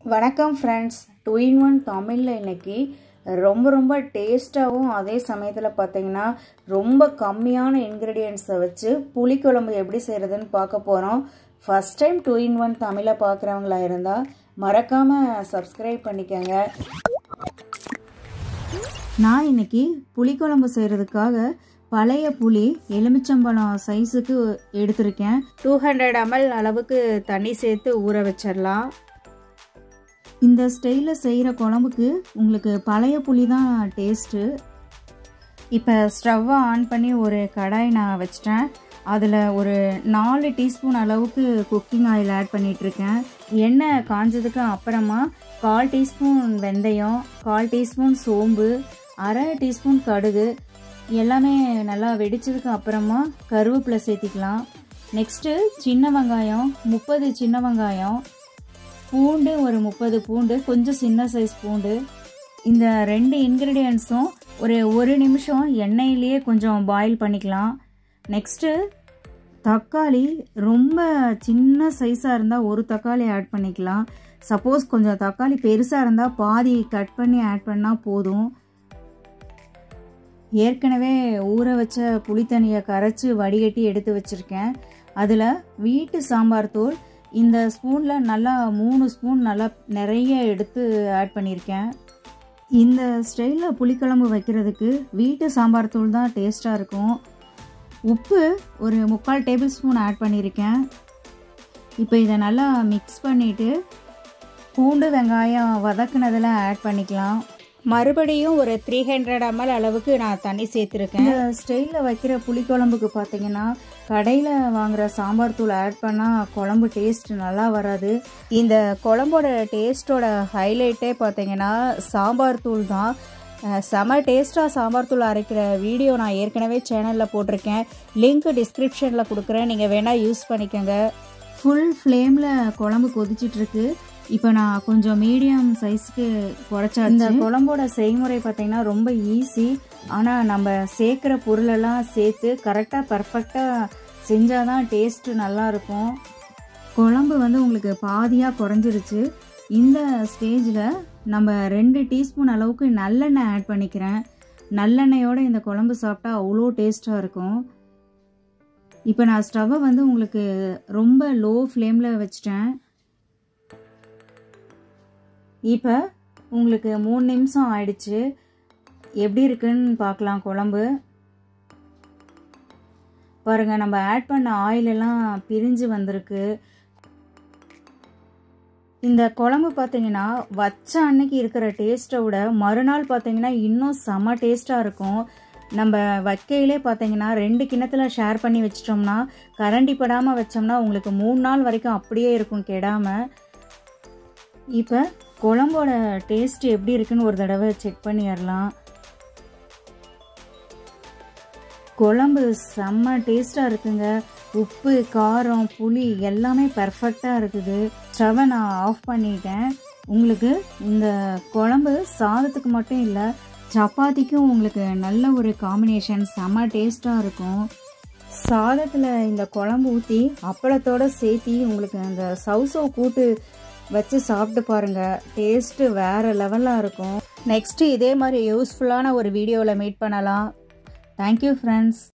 வணக்கம் friends two in one தமிழில் இன்னைக்கு ரொம்ப ரொம்ப டேஸ்ட்டாகவும் அதே சமயத்தில் பார்த்தீங்கன்னா ரொம்ப கம்மியான இன்க்ரீடியன்ஸை வச்சு புளிக்குழம்பு எப்படி செய்கிறதுன்னு பார்க்க போகிறோம் first time two in one தமிழை பார்க்குறவங்களா இருந்தால் மறக்காமல் சப்ஸ்கிரைப் பண்ணிக்கோங்க நான் இன்னைக்கு புளிக்குழம்பு செய்கிறதுக்காக பழைய புளி எலுமிச்சம்பழம் சைஸுக்கு எடுத்திருக்கேன் டூ ஹண்ட்ரட் எம்எல் அளவுக்கு தண்ணி சேர்த்து ஊற வச்சிடலாம் இந்த ஸ்டைலில் செய்கிற குழம்புக்கு உங்களுக்கு பழைய புளி தான் டேஸ்ட்டு இப்போ ஸ்டவ்வை ஆன் பண்ணி ஒரு கடாய் நான் வச்சிட்டேன் அதில் ஒரு நாலு டீஸ்பூன் அளவுக்கு குக்கிங் ஆயில் ஆட் பண்ணிகிட்ருக்கேன் எண்ணெய் காஞ்சதுக்கு அப்புறமா கால் டீஸ்பூன் வெந்தயம் கால் டீஸ்பூன் சோம்பு அரை டீஸ்பூன் கடுகு எல்லாமே நல்லா வெடிச்சதுக்கு அப்புறமா கருவேப்பிலை சேர்த்திக்கலாம் நெக்ஸ்ட்டு சின்ன வெங்காயம் முப்பது சின்ன வெங்காயம் பூண்டு ஒரு முப்பது பூண்டு கொஞ்சம் சின்ன சைஸ் பூண்டு இந்த ரெண்டு இன்க்ரீடியன்ஸும் ஒரு ஒரு நிமிஷம் எண்ணெயிலேயே கொஞ்சம் பாயில் பண்ணிக்கலாம் நெக்ஸ்ட்டு தக்காளி ரொம்ப சின்ன சைஸாக இருந்தால் ஒரு தக்காளி ஆட் பண்ணிக்கலாம் சப்போஸ் கொஞ்சம் தக்காளி பெருசாக இருந்தால் பாதி கட் பண்ணி ஆட் பண்ணால் போதும் ஏற்கனவே ஊற வச்ச புளித்தண்ணியை கரைச்சி வடிகட்டி எடுத்து வச்சுருக்கேன் அதில் வீட்டு சாம்பார் தூள் இந்த ஸ்பூனில் நல்லா மூணு ஸ்பூன் நல்லா நிறைய எடுத்து ஆட் பண்ணியிருக்கேன் இந்த ஸ்டைலில் புளிக்குழம்பு வைக்கிறதுக்கு வீட்டு சாம்பார் தூள் தான் டேஸ்ட்டாக இருக்கும் உப்பு ஒரு முக்கால் டேபிள் ஸ்பூன் ஆட் பண்ணியிருக்கேன் இப்போ இதை நல்லா மிக்ஸ் பண்ணிவிட்டு பூண்டு வெங்காயம் வதக்குனதில் ஆட் பண்ணிக்கலாம் மறுபடியும் ஒரு த்ரீ ஹண்ட்ரட் எம்எல் அளவுக்கு நான் தண்ணி சேர்த்துருக்கேன் இந்த ஸ்டைலில் வைக்கிற புளிக்குழம்புக்கு பார்த்தீங்கன்னா கடையில் வாங்குகிற சாம்பார் தூள் ஆட் பண்ணால் குழம்பு டேஸ்ட் நல்லா வராது இந்த குழம்போட டேஸ்ட்டோட ஹைலைட்டே பார்த்தீங்கன்னா சாம்பார் தூள் தான் செம டேஸ்ட்டாக சாம்பார் தூள் அரைக்கிற வீடியோ நான் ஏற்கனவே சேனலில் போட்டிருக்கேன் லிங்க் டிஸ்கிரிப்ஷனில் கொடுக்குறேன் நீங்கள் வேணால் யூஸ் பண்ணிக்கோங்க ஃபுல் ஃப்ளேமில் குழம்பு கொதிச்சிட்ருக்கு இப்போ நான் கொஞ்சம் மீடியம் சைஸ்க்கு குறைச்சா இந்த குழம்போட செய்முறை பார்த்தீங்கன்னா ரொம்ப ஈஸி ஆனால் நம்ம சேர்க்குற பொருளெல்லாம் சேர்த்து கரெக்டாக பர்ஃபெக்டாக செஞ்சால் தான் டேஸ்ட்டு நல்லாயிருக்கும் குழம்பு வந்து உங்களுக்கு பாதியாக குறைஞ்சிருச்சு இந்த ஸ்டேஜில் நம்ம ரெண்டு டீஸ்பூன் அளவுக்கு நல்லெண்ணெய் ஆட் பண்ணிக்கிறேன் நல்லெண்ணெயோடு இந்த குழம்பு சாப்பிட்டா அவ்வளோ டேஸ்ட்டாக இருக்கும் இப்போ நான் ஸ்டவ்வை வந்து உங்களுக்கு ரொம்ப லோ ஃப்ளேமில் வச்சிட்டேன் இப்போ உங்களுக்கு மூணு நிமிஷம் ஆயிடுச்சு எப்படி இருக்குன்னு பார்க்கலாம் குழம்பு பாருங்கள் நம்ம ஆட் பண்ண ஆயிலெல்லாம் பிரிஞ்சு வந்திருக்கு இந்த குழம்பு பார்த்தீங்கன்னா வச்ச அன்னைக்கு இருக்கிற டேஸ்ட்டை விட மறுநாள் பார்த்தீங்கன்னா இன்னும் செம டேஸ்ட்டாக இருக்கும் நம்ம வைக்கையிலே பார்த்தீங்கன்னா ரெண்டு கிணத்துல ஷேர் பண்ணி வச்சிட்டோம்னா கரண்டி படாமல் வச்சோம்னா உங்களுக்கு மூணு நாள் வரைக்கும் அப்படியே இருக்கும் கெடாமல் இப்போ குழம்போட டேஸ்ட் எப்படி இருக்குன்னு ஒரு தடவை செக் பண்ணிடலாம் குழம்பு செம்ம டேஸ்ட்டாக இருக்குங்க உப்பு காரம் புளி எல்லாமே பர்ஃபெக்டாக இருக்குது ஸ்டவை நான் ஆஃப் பண்ணிட்டேன் உங்களுக்கு இந்த குழம்பு சாதத்துக்கு மட்டும் இல்லை சப்பாத்திக்கும் உங்களுக்கு நல்ல ஒரு காம்பினேஷன் செம்ம டேஸ்ட்டாக இருக்கும் சாதத்தில் இந்த குழம்பு ஊற்றி அப்பளத்தோடு சேர்த்தி உங்களுக்கு அந்த சவுசோ கூட்டு வச்சு சாப்பிட்டு பாருங்கள் டேஸ்ட்டு வேறு லெவலில் இருக்கும் நெக்ஸ்ட்டு இதே மாதிரி யூஸ்ஃபுல்லான ஒரு வீடியோவில் மீட் பண்ணலாம் தேங்க்யூ ஃப்ரெண்ட்ஸ்